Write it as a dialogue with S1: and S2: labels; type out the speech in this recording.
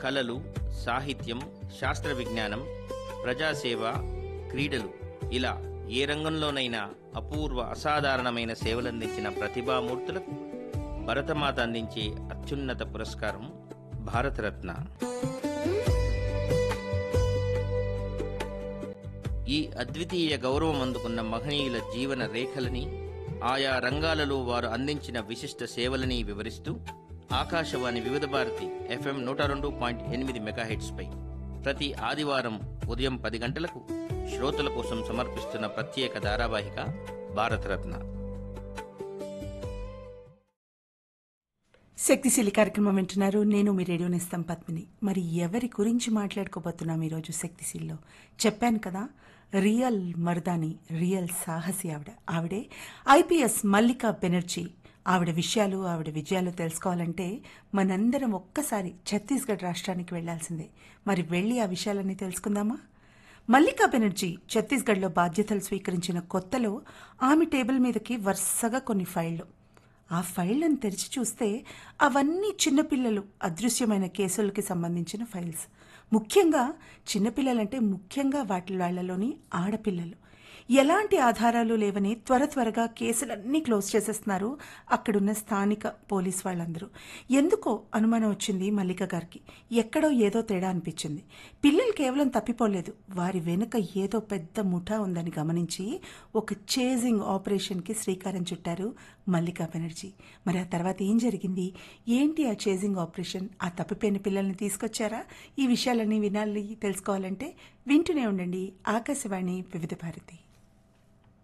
S1: కళలు సాహిత్యం శాస్త్ర విజ్ఞానం ప్రజాసేవ క్రీడలు ఇలా ఏ రంగంలోనైనా అపూర్వ అసాధారణమైన సేవలందించిన ప్రతిభామూర్తులకు భరతమాత అందించే అత్యున్నత పురస్కారం భారతరత్న ఈ అద్వితీయ గౌరవం అందుకున్న మహనీయుల జీవన రేఖలని ఆయా రంగాలలో వారు అందించిన విశిష్ట సేవలని వివరిస్తూ ఆకాశవాణి వివిధ భారతి ఎఫ్ఎం నూట రెండు పాయింట్ ఎనిమిది మెగాహెట్స్పై ప్రతి ఆదివారం ఉదయం పది గంటలకు శ్రోతల కోసం సమర్పిస్తున్న ప్రత్యేక ధారావాహిక భారతరత్న
S2: శక్తిశీలి కార్యక్రమం వింటున్నారు నేను మీ రేడియో నేస్తం పద్మిని మరి ఎవరి గురించి మాట్లాడుకోబోతున్నాం ఈరోజు శక్తిశీల్లో చెప్పాను కదా రియల్ మర్దాని రియల్ సాహసి ఆవిడ ఆవిడే ఐపీఎస్ మల్లికా బెనర్జీ ఆవిడ విషయాలు ఆవిడ విజయాలు తెలుసుకోవాలంటే మనందరం ఒక్కసారి ఛత్తీస్గఢ్ రాష్ట్రానికి వెళ్లాల్సిందే మరి వెళ్ళి ఆ విషయాలన్నీ తెలుసుకుందామా మల్లికా బెనర్జీ ఛత్తీస్గఢ్లో బాధ్యతలు స్వీకరించిన కొత్తలో ఆమె టేబుల్ మీదకి వరుసగా కొన్ని ఫైళ్లు ఆ ఫైళ్లను తెరిచి చూస్తే అవన్నీ చిన్నపిల్లలు అదృశ్యమైన కేసులకి సంబంధించిన ఫైల్స్ ముఖ్యంగా చిన్నపిల్లలంటే ముఖ్యంగా వాటి వాళ్ళలోని ఆడపిల్లలు ఎలాంటి ఆధారాలు లేవని త్వర త్వరగా కేసులన్నీ క్లోజ్ చేసేస్తున్నారు అక్కడున్న స్థానిక పోలీస్ వాళ్ళందరూ ఎందుకో అనుమానం వచ్చింది మల్లిక గారికి ఎక్కడో ఏదో తేడా అనిపించింది పిల్లలు కేవలం తప్పిపోలేదు వారి వెనుక ఏదో పెద్ద ముఠా ఉందని గమనించి ఒక చేజింగ్ ఆపరేషన్కి శ్రీకారం చుట్టారు మల్లికా బెనర్జీ మరి ఆ తర్వాత ఏం జరిగింది ఏంటి ఆ చేజింగ్ ఆపరేషన్ ఆ తప్పిపోయిన పిల్లల్ని తీసుకొచ్చారా ఈ విషయాలన్నీ వినాలి తెలుసుకోవాలంటే వింటూనే ఉండండి ఆకాశవాణి వివిధ భారతి